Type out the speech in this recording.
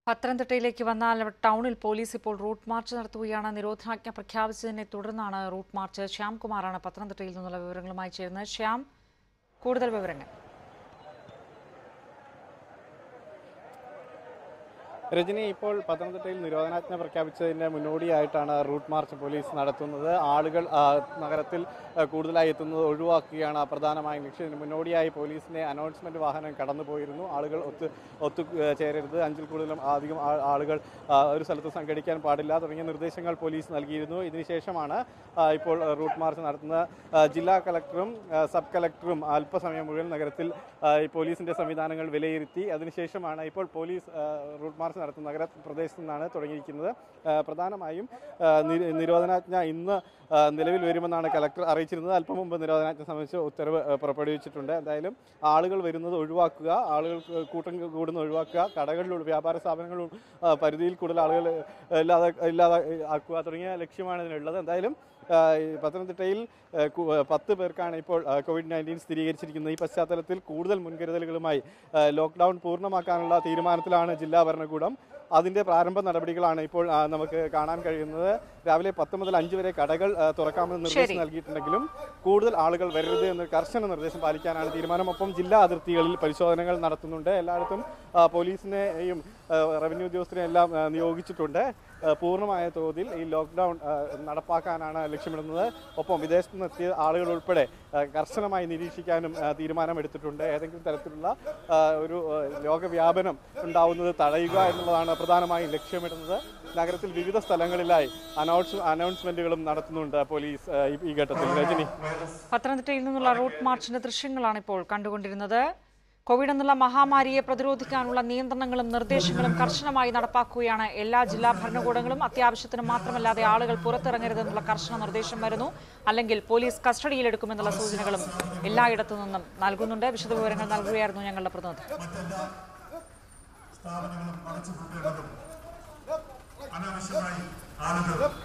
പത്തനംതിട്ടയിലേക്ക് വന്നാൽ ടൗണിൽ പോലീസ് ഇപ്പോൾ റൂട്ട് മാർച്ച് നടത്തുകയാണ് നിരോധനാജ്ഞ പ്രഖ്യാപിച്ചതിനെ തുടർന്നാണ് റൂട്ട് മാർച്ച് ശ്യാംകുമാറാണ് പത്തനംതിട്ടയിൽ നിന്നുള്ള വിവരങ്ങളുമായി ചേരുന്നത് ശ്യാം കൂടുതൽ വിവരങ്ങൾ രജനി ഇപ്പോൾ പത്തനംതിട്ടയിൽ നിരോധനാജ്ഞ പ്രഖ്യാപിച്ചതിന്റെ മുന്നോടിയായിട്ടാണ് റൂട്ട് മാർച്ച് പോലീസ് നടത്തുന്നത് ആളുകൾ ആ, നഗരത്തിൽ ആ, കൂടുതലായി എത്തുന്നത് ഒഴിവാക്കുകയാണ് പ്രധാനമായും ലക്ഷ്യം ഇതിന് മുന്നോടിയായി പോലീസിന്റെ അനൗൺസ്മെന്റ് വാഹനം കടന്നു പോയിരുന്നു ആളുകൾ ഒത്ത് ഒത്തു ആ, ചേരരുത് അഞ്ചിൽ കൂടുതലും അധികം ആ- ആളുകൾ ആ, ഒരു സ്ഥലത്ത് സംഘടിക്കാൻ പാടില്ല തുടങ്ങിയ നിർദ്ദേശങ്ങൾ പോലീസ് നൽകിയിരുന്നു ഇതിനുശേഷമാണ് ആ, ഇപ്പോൾ റൂട്ട് മാർച്ച് നടത്തുന്ന ആ, ജില്ലാ കളക്ടറും ആ, സബ് കളക്ടറും അല്പസമയം മുഴുവൻ നഗരത്തിൽ ആ, ഈ പോലീസിന്റെ സംവിധാനങ്ങൾ വിലയിരുത്തി അതിനുശേഷമാണ് ഇപ്പോൾ പോലീസ് ആ, റൂട്ട് മാർച്ച് നടത്തുന്ന നഗരപ്രദേശത്തു നിന്നാണ് തുടങ്ങിയിരിക്കുന്നത് ആ, പ്രധാനമായും ആ, നി- നിരോധനാജ്ഞ ഇന്ന് ആ, നിലവിൽ വരുമെന്നാണ് കലക്ടർ അറിയിച്ചിരുന്നത് അല്പം മുമ്പ് നിരോധനാജ്ഞ സംബന്ധിച്ച് ഉത്തരവ് ആ, പുറപ്പെടുവിച്ചിട്ടുണ്ട് എന്തായാലും ആളുകൾ വരുന്നത് ഒഴിവാക്കുക ആളുകൾ കൂട്ടം കൂടുന്നത് ഒഴിവാക്കുക കടകളിലുള്ള വ്യാപാര സ്ഥാപനങ്ങളും ആ, പരിധിയിൽ കൂടുതൽ ആളുകൾ ഇല്ലാതെ ഇല്ലാതെ ആക്കുക തുടങ്ങിയ ലക്ഷ്യമാണ് ഇതിനുള്ളത് എന്തായാലും ആ, ഈ പത്തനംതിട്ടയിൽ ആ, കു- ആ, പത്ത് പേർക്കാണ് ഇപ്പോൾ ആ, കോവിഡ് നയൻറ്റീൻ സ്ഥിരീകരിച്ചിരിക്കുന്നത് ഈ പശ്ചാത്തലത്തിൽ കൂടുതൽ മുൻകരുതലുകളുമായി ആ, ലോക്ക്ഡൗൺ പൂർണ്ണമാക്കാനുള്ള തീരുമാനത്തിലാണ് ജില്ലാ ഭരണകൂടം അതിന്റെ പ്രാരംഭ നടപടികളാണ് ഇപ്പോൾ ആ, നമുക്ക് കാണാൻ കഴിയുന്നത് രാവിലെ പത്ത് മുതൽ അഞ്ച് വരെ കടകൾ ആ, തുറക്കാമെന്ന് നിർദ്ദേശം ശരി. നൽകിയിട്ടുണ്ടെങ്കിലും കൂടുതൽ ആളുകൾ വരരുത് എന്ന കർശന നിർദ്ദേശം പാലിക്കാനാണ് തീരുമാനം ഒപ്പം ജില്ലാ അതിർത്തികളിൽ പരിശോധനകൾ നടത്തുന്നുണ്ട് എല്ലായിടത്തും ആ, പോലീസിനെയും ആ, റവന്യൂ ഉദ്യോഗസ്ഥരെയും എല്ലാം ആ, നിയോഗിച്ചിട്ടുണ്ട് ആ, പൂർണ്ണമായ തോതിൽ ഈ ലോക്ക്ഡൗൺ ആ, നടപ്പാക്കാനാണ് ലക്ഷ്യമിടുന്നത് ഒപ്പം വിദേശത്ത് നിന്നെത്തിയ ആളുകൾ ഉൾപ്പെടെ ആ, കർശനമായി നിരീക്ഷിക്കാനും ആ, തീരുമാനമെടുത്തിട്ടുണ്ട് ഏതെങ്കിലും തരത്തിലുള്ള ആ, ഒരു ആ, രോഗവ്യാപനം ഉണ്ടാവുന്നത് തടയുക എന്നുള്ളതാണ് പ്രധാനമായും ലക്ഷ്യമിടുന്നത് നഗരത്തിൽ വിവിധ സ്ഥലങ്ങളിലായി അനൗൺസ് അനൗൺസ്മെന്റുകളും നടത്തുന്നുണ്ട് പോലീസ് ആ, ഈ- ഈ ഘട്ടത്തിൽ രജനി പത്തനംതിട്ടയിൽ നിന്നുള്ള റൂട്ട് മാർച്ചിന്റെ ദൃശ്യങ്ങളാണ് ഇപ്പോൾ കണ്ടുകൊണ്ടിരുന്നത് കോവിഡ് എന്നുള്ള മഹാമാരിയെ പ്രതിരോധിക്കാനുള്ള നിയന്ത്രണങ്ങളും നിർദ്ദേശങ്ങളും കർശനമായി നടപ്പാക്കുകയാണ് എല്ലാ ജില്ലാ ഭരണകൂടങ്ങളും അത്യാവശ്യത്തിന് മാത്രമല്ലാതെ ആളുകൾ പുറത്തിറങ്ങരുതെന്നുള്ള കർശന നിർദ്ദേശം വരുന്നു അല്ലെങ്കിൽ പോലീസ് കസ്റ്റഡിയിലെടുക്കുമെന്നുള്ള സൂചനകളും എല്ലായിടത്തു നിന്നും നൽകുന്നുണ്ട് വിശദവിവരങ്ങൾ നൽകുകയായിരുന്നു ഞങ്ങളുടെ പ്രതിനിധി സ്ഥാപനങ്ങളും അടച്ചുപൂട്ടേണ്ടതും അനാവശ്യമായി ആളുകൾ